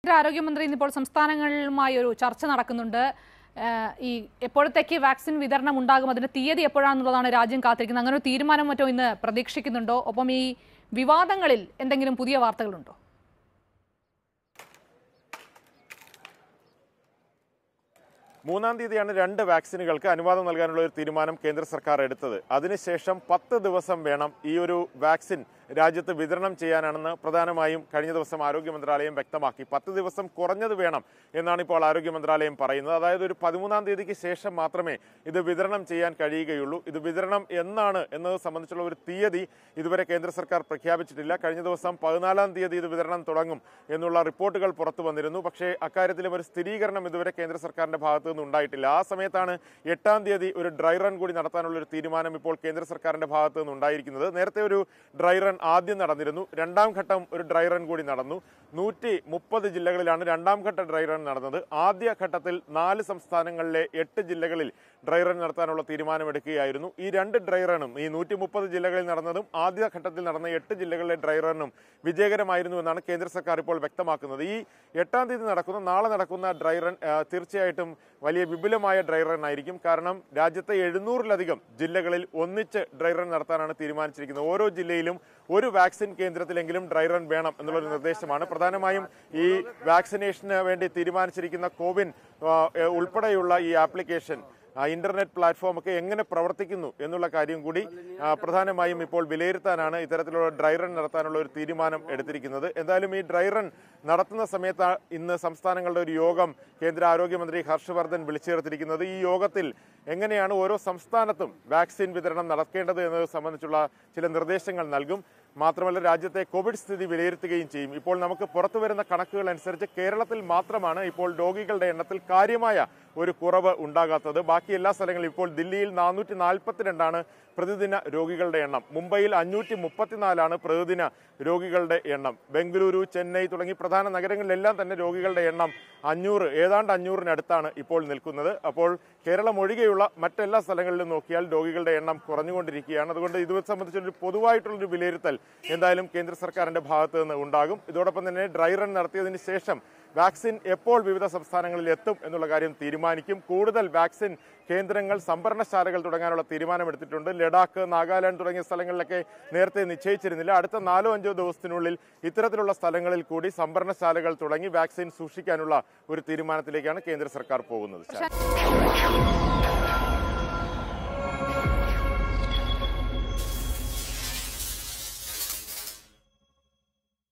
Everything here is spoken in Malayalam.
കേന്ദ്ര ആരോഗ്യമന്ത്രി ഇന്നിപ്പോൾ സംസ്ഥാനങ്ങളുമായി ഒരു ചർച്ച നടക്കുന്നുണ്ട് ഏഹ് ഈ എപ്പോഴത്തേക്ക് വാക്സിൻ വിതരണം ഉണ്ടാകും അതിന്റെ തീയതി എപ്പോഴാണെന്നുള്ളതാണ് രാജ്യം കാത്തിരിക്കുന്നത് അങ്ങനെ ഒരു തീരുമാനം മറ്റോ ഇന്ന് പ്രതീക്ഷിക്കുന്നുണ്ടോ ഒപ്പം ഈ വിവാദങ്ങളിൽ എന്തെങ്കിലും പുതിയ വാർത്തകളുണ്ടോ മൂന്നാം തീയതിയാണ് രണ്ട് വാക്സിനുകൾക്ക് അനുവാദം നൽകാനുള്ള ഒരു തീരുമാനം കേന്ദ്ര സർക്കാർ എടുത്തത് അതിനുശേഷം പത്ത് ദിവസം വേണം ഈ ഒരു വാക്സിൻ രാജ്യത്ത് വിതരണം ചെയ്യാനാണെന്ന് പ്രധാനമായും കഴിഞ്ഞ ദിവസം ആരോഗ്യ മന്ത്രാലയം വ്യക്തമാക്കി പത്ത് ദിവസം കുറഞ്ഞത് വേണം എന്നാണ് ഇപ്പോൾ ആരോഗ്യ മന്ത്രാലയം പറയുന്നത് അതായത് ഒരു പതിമൂന്നാം തീയതിക്ക് ശേഷം മാത്രമേ ഇത് വിതരണം ചെയ്യാൻ കഴിയുകയുള്ളൂ ഇത് വിതരണം എന്നാണ് എന്നത് സംബന്ധിച്ചുള്ള ഒരു തീയതി ഇതുവരെ കേന്ദ്ര സർക്കാർ പ്രഖ്യാപിച്ചിട്ടില്ല കഴിഞ്ഞ ദിവസം പതിനാലാം തീയതി ഇത് വിതരണം തുടങ്ങും എന്നുള്ള റിപ്പോർട്ടുകൾ പുറത്തു വന്നിരുന്നു പക്ഷേ അക്കാര്യത്തിലും ഒരു സ്ഥിരീകരണം ഇതുവരെ കേന്ദ്ര സർക്കാരിന്റെ ഭാഗത്തു നിന്ന് ഉണ്ടായിട്ടില്ല ആ സമയത്താണ് എട്ടാം തീയതി ഒരു ഡ്രൈ റൺ കൂടി നടത്താനുള്ള ഒരു തീരുമാനം ഇപ്പോൾ കേന്ദ്ര സർക്കാരിന്റെ ഭാഗത്തു നിന്ന് ഉണ്ടായിരിക്കുന്നത് നേരത്തെ ഒരു ഡ്രൈ റൺ ആദ്യം നടന്നിരുന്നു രണ്ടാം ഘട്ടം ഒരു ഡ്രൈ റൺ കൂടി നടന്നു നൂറ്റി മുപ്പത് ജില്ലകളിലാണ് രണ്ടാം ഘട്ട ഡ്രൈ റൺ നടന്നത് ആദ്യ ഘട്ടത്തിൽ നാല് സംസ്ഥാനങ്ങളിലെ എട്ട് ജില്ലകളിൽ ഡ്രൈ റൺ നടത്താനുള്ള തീരുമാനമെടുക്കുകയായിരുന്നു ഈ രണ്ട് ഡ്രൈ റണ്ണും ഈ നൂറ്റി മുപ്പത് ജില്ലകളിൽ നടന്നതും ആദ്യ ഘട്ടത്തിൽ നടന്ന എട്ട് ജില്ലകളിലെ ഡ്രൈ റണ്ണും വിജയകരമായിരുന്നു എന്നാണ് കേന്ദ്ര സർക്കാർ ഇപ്പോൾ വ്യക്തമാക്കുന്നത് ഈ എട്ടാം തീയതി നടക്കുന്ന നാളെ നടക്കുന്ന ഡ്രൈ റൺ ആ, തീർച്ചയായിട്ടും വലിയ വിപുലമായ ഡ്രൈ റൺ ആയിരിക്കും കാരണം രാജ്യത്തെ എഴുന്നൂറിലധികം ജില്ലകളിൽ ഒന്നിച്ച് ഡ്രൈ റൺ നടത്താനാണ് തീരുമാനിച്ചിരിക്കുന്നത് ഓരോ ജില്ലയിലും ഒരു വാക്സിൻ കേന്ദ്രത്തിലെങ്കിലും ഡ്രൈ റൺ വേണം എന്നുള്ളൊരു നിർദ്ദേശമാണ് പ്രധാനമായും ഈ വാക്സിനേഷന് വേണ്ടി തീരുമാനിച്ചിരിക്കുന്ന കോവിൻ ആ, ഏ, ഉൾപ്പെടെയുള്ള ഈ ആപ്ലിക്കേഷൻ ആ, ഇന്റർനെറ്റ് പ്ലാറ്റ്ഫോം ഒക്കെ എങ്ങനെ പ്രവർത്തിക്കുന്നു എന്നുള്ള കാര്യം കൂടി ആ, പ്രധാനമായും ഇപ്പോൾ വിലയിരുത്താനാണ് ഇത്തരത്തിലുള്ള ഡ്രൈ റൺ നടത്താനുള്ള ഒരു തീരുമാനം എടുത്തിരിക്കുന്നത് എന്തായാലും ഈ ഡ്രൈ റൺ നടത്തുന്ന സമയത്ത് ഇന്ന് സംസ്ഥാനങ്ങളുടെ ഒരു യോഗം കേന്ദ്ര ആരോഗ്യമന്ത്രി ഹർഷവർദ്ധൻ വിളിച്ചു ചേർത്തിരിക്കുന്നത് ഈ യോഗത്തിൽ എങ്ങനെയാണ് ഓരോ സംസ്ഥാനത്തും വാക്സിൻ വിതരണം നടക്കേണ്ടത് എന്നത് സംബന്ധിച്ചുള്ള ചില നിർദ്ദേശങ്ങൾ നൽകും മാത്രമല്ല രാജ്യത്തെ കോവിഡ് സ്ഥിതി വിലയിരുത്തുകയും ചെയ്യും ഇപ്പോൾ നമുക്ക് പുറത്തു വരുന്ന കണക്കുകൾ അനുസരിച്ച് കേരളത്തിൽ മാത്രമാണ് ഇപ്പോൾ രോഗികളുടെ എണ്ണത്തിൽ കാര്യമായ ഒരു കുറവ് ഉണ്ടാകാത്തത് ബാക്കി എല്ലാ സ്ഥലങ്ങളിലും ഇപ്പോൾ ദില്ലിയിൽ നാനൂറ്റി നാൽപ്പത്തിരണ്ടാണ് പ്രതിദിന രോഗികളുടെ എണ്ണം മുംബൈയിൽ അഞ്ഞൂറ്റി മുപ്പത്തിനാലാണ് പ്രതിദിന രോഗികളുടെ എണ്ണം ബംഗളൂരു ചെന്നൈ തുടങ്ങി പ്രധാന നഗരങ്ങളിലെല്ലാം തന്നെ രോഗികളുടെ എണ്ണം അഞ്ഞൂറ് ഏതാണ്ട് അഞ്ഞൂറിനടുത്താണ് ഇപ്പോൾ നിൽക്കുന്നത് അപ്പോൾ കേരളം ഒഴികെയുള്ള മറ്റെല്ലാ സ്ഥലങ്ങളിലും നോക്കിയാൽ രോഗികളുടെ എണ്ണം കുറഞ്ഞുകൊണ്ടിരിക്കുകയാണ് അതുകൊണ്ട് ഇത് സംബന്ധിച്ചൊരു പൊതുവായിട്ടുള്ളൊരു വിലയിരുത്തൽ എന്തായാലും കേന്ദ്ര സർക്കാരിന്റെ ഭാഗത്ത് നിന്ന് ഉണ്ടാകും ഇതോടൊപ്പം തന്നെ ഡ്രൈ റൺ നടത്തിയതിന് ശേഷം വാക്സിൻ എപ്പോൾ വിവിധ സംസ്ഥാനങ്ങളിൽ എത്തും എന്നുള്ള കാര്യം തീരുമാനിക്കും കൂടുതൽ വാക്സിൻ കേന്ദ്രങ്ങൾ സംഭരണശാലകൾ തുടങ്ങാനുള്ള തീരുമാനമെടുത്തിട്ടുണ്ട് ലഡാക്ക് നാഗാലാൻഡ് തുടങ്ങിയ സ്ഥലങ്ങളിലൊക്കെ നേരത്തെ നിശ്ചയിച്ചിരുന്നില്ല അടുത്ത നാലോ അഞ്ചോ ദിവസത്തിനുള്ളിൽ ഇത്തരത്തിലുള്ള സ്ഥലങ്ങളിൽ കൂടി സംഭരണശാലകൾ തുടങ്ങി വാക്സിൻ സൂക്ഷിക്കാനുള്ള ഒരു തീരുമാനത്തിലേക്കാണ് കേന്ദ്ര സർക്കാർ പോകുന്നത്